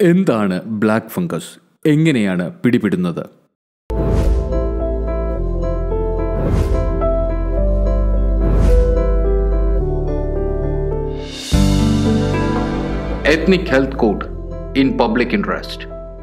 എന്താണ് black fungus എങ്ങനെയാണ് പിടിപെടുന്നത് Ethnic Health Code in Public Interest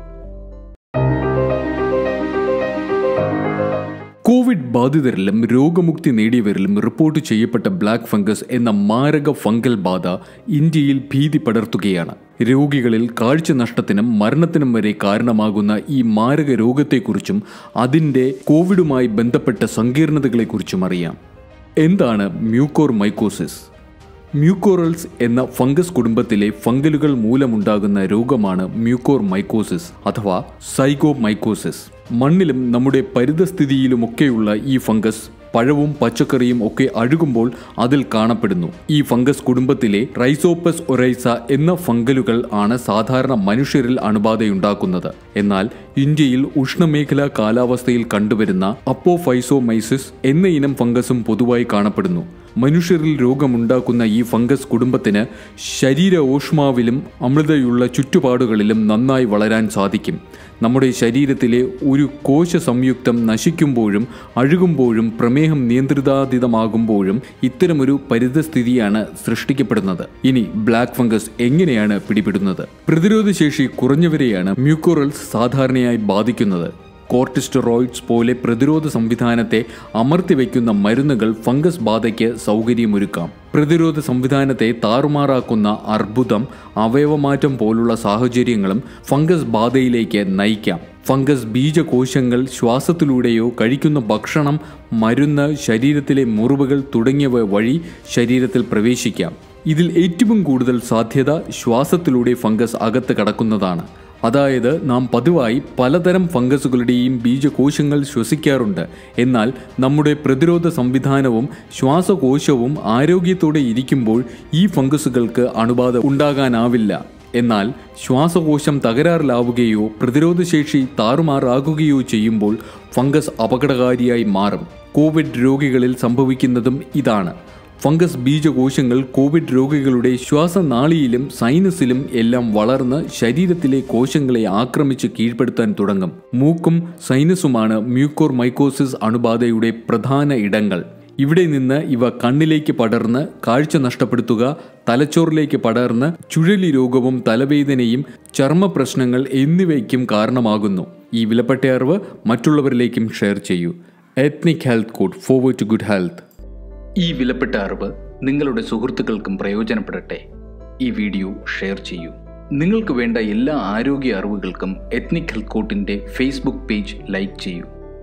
covid ബാധിതരിലും രോഗമുക്തി നേടിയവരിലും റിപ്പോർട്ട് ചെയ്യപ്പെട്ട ബ്ലാക്ക് ഫംഗസ് എന്ന മാരക ഫംഗൽ ബാധ ഇന്ത്യയിൽ ഭീതി പടർത്തുകയാണ് രോഗികളിൽ കാഴ്ച നഷ്ടത്തിനും മരണത്തിനും വരെ കാരണമാകുന്ന ഈ മാരക രോഗത്തെക്കുറിച്ചും അതിൻ്റെ കോവിഡുമായി ബന്ധപ്പെട്ട സങ്കീർണതകളെക്കുറിച്ചും അറിയാം എന്താണ് മ്യൂക്കോർ മൈക്കോസിസ് മ്യൂക്കോറൽസ് എന്ന ഫംഗസ് കുടുംബത്തിലെ ഫംഗലുകൾ മൂലമുണ്ടാകുന്ന രോഗമാണ് മ്യൂക്കോർ മൈക്കോസിസ് അഥവാ സൈഗോ മൈക്കോസിസ് മണ്ണിലും നമ്മുടെ പരിതസ്ഥിതിയിലുമൊക്കെയുള്ള ഈ ഫംഗസ് പഴവും പച്ചക്കറിയും ഒക്കെ അഴുകുമ്പോൾ അതിൽ കാണപ്പെടുന്നു ഈ ഫംഗസ് കുടുംബത്തിലെ റൈസോപ്പസ് ഒറൈസ എന്ന ഫംഗലുകൾ ആണ് സാധാരണ മനുഷ്യരിൽ അണുബാധയുണ്ടാക്കുന്നത് എന്നാൽ ഇന്ത്യയിൽ ഉഷ്ണമേഖലാ കാലാവസ്ഥയിൽ കണ്ടുവരുന്ന അപ്പോഫൈസോമൈസിസ് എന്ന ഇനം ഫംഗസും പൊതുവായി കാണപ്പെടുന്നു മനുഷ്യരിൽ രോഗമുണ്ടാക്കുന്ന ഈ ഫംഗസ് കുടുംബത്തിന് ശരീര ഊഷ്മാവിലും അമൃതയുള്ള ചുറ്റുപാടുകളിലും നന്നായി വളരാൻ സാധിക്കും നമ്മുടെ ശരീരത്തിലെ ഒരു കോശ സംയുക്തം നശിക്കുമ്പോഴും അഴുകുമ്പോഴും പ്രമേഹം നിയന്ത്രിതാതീതമാകുമ്പോഴും ഇത്തരമൊരു പരിതസ്ഥിതിയാണ് സൃഷ്ടിക്കപ്പെടുന്നത് ഇനി ബ്ലാക്ക് ഫംഗസ് എങ്ങനെയാണ് പിടിപെടുന്നത് പ്രതിരോധശേഷി കുറഞ്ഞവരെയാണ് മ്യൂക്കോറൽസ് സാധാരണയായി ബാധിക്കുന്നത് കോർട്ടിസ്റ്ററോയിഡ്സ് പോലെ പ്രതിരോധ സംവിധാനത്തെ അമർത്തിവെക്കുന്ന മരുന്നുകൾ ഫംഗസ് ബാധയ്ക്ക് സൗകര്യമൊരുക്കാം പ്രതിരോധ സംവിധാനത്തെ താറുമാറാക്കുന്ന അർബുദം അവയവമാറ്റം പോലുള്ള സാഹചര്യങ്ങളും ഫംഗസ് ബാധയിലേക്ക് നയിക്കാം ഫംഗസ് ബീജകോശങ്ങൾ ശ്വാസത്തിലൂടെയോ കഴിക്കുന്ന ഭക്ഷണം മരുന്ന് ശരീരത്തിലെ മുറിവുകൾ തുടങ്ങിയവ വഴി ശരീരത്തിൽ പ്രവേശിക്കാം ഇതിൽ ഏറ്റവും കൂടുതൽ സാധ്യത ശ്വാസത്തിലൂടെ ഫംഗസ് അകത്ത് കടക്കുന്നതാണ് അതായത് നാം പതിവായി പലതരം ഫംഗസുകളുടെയും ബീജകോശങ്ങൾ ശ്വസിക്കാറുണ്ട് എന്നാൽ നമ്മുടെ പ്രതിരോധ സംവിധാനവും ശ്വാസകോശവും ആരോഗ്യത്തോടെ ഇരിക്കുമ്പോൾ ഈ ഫംഗസുകൾക്ക് അണുബാധ ഉണ്ടാകാനാവില്ല എന്നാൽ ശ്വാസകോശം തകരാറിലാവുകയോ പ്രതിരോധശേഷി താറുമാറാകുകയോ ചെയ്യുമ്പോൾ ഫംഗസ് അപകടകാരിയായി മാറും കോവിഡ് രോഗികളിൽ സംഭവിക്കുന്നതും ഇതാണ് ഫംഗസ് ബീജകോശങ്ങൾ കോവിഡ് രോഗികളുടെ ശ്വാസനാളിയിലും സൈനസിലും എല്ലാം വളർന്ന് ശരീരത്തിലെ കോശങ്ങളെ ആക്രമിച്ച് കീഴ്പ്പെടുത്താൻ തുടങ്ങും മൂക്കും സൈനസുമാണ് മ്യൂക്കോർ മൈക്കോസിസ് അണുബാധയുടെ പ്രധാന ഇടങ്ങൾ ഇവിടെ നിന്ന് ഇവ കണ്ണിലേക്ക് പടർന്ന് കാഴ്ച നഷ്ടപ്പെടുത്തുക തലച്ചോറിലേക്ക് പടർന്ന് ചുഴലി രോഗവും തലവേദനയും ചർമ്മ പ്രശ്നങ്ങൾ എന്നിവയ്ക്കും കാരണമാകുന്നു ഈ വിലപ്പെട്ട അറിവ് മറ്റുള്ളവരിലേക്കും ഷെയർ ചെയ്യൂ ethnic health code forward to good health ഈ വിലപ്പെട്ട അറിവ് നിങ്ങളുടെ സുഹൃത്തുക്കൾക്കും പ്രയോജനപ്പെടട്ടെ ഈ വീഡിയോ ഷെയർ ചെയ്യൂ നിങ്ങൾക്ക് വേണ്ട എല്ലാ ആരോഗ്യ അറിവുകൾക്കും എത്നിക് ഹെൽത്ത് കോട്ടിൻ്റെ ഫേസ്ബുക്ക് പേജ് ലൈക്ക് ചെയ്യൂ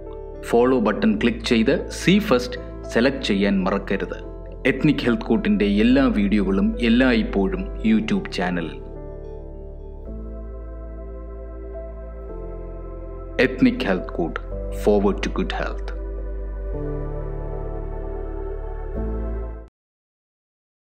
ഫോളോ ബട്ടൺ ക്ലിക്ക് ചെയ്ത് സി ഫസ്റ്റ് സെലക്ട് ചെയ്യാൻ മറക്കരുത് എത്നിക് ഹെൽത്ത് കോട്ടിൻ്റെ എല്ലാ വീഡിയോകളും എല്ലാ ഇപ്പോഴും യൂട്യൂബ് ചാനലിൽ ethnic health code forward to good health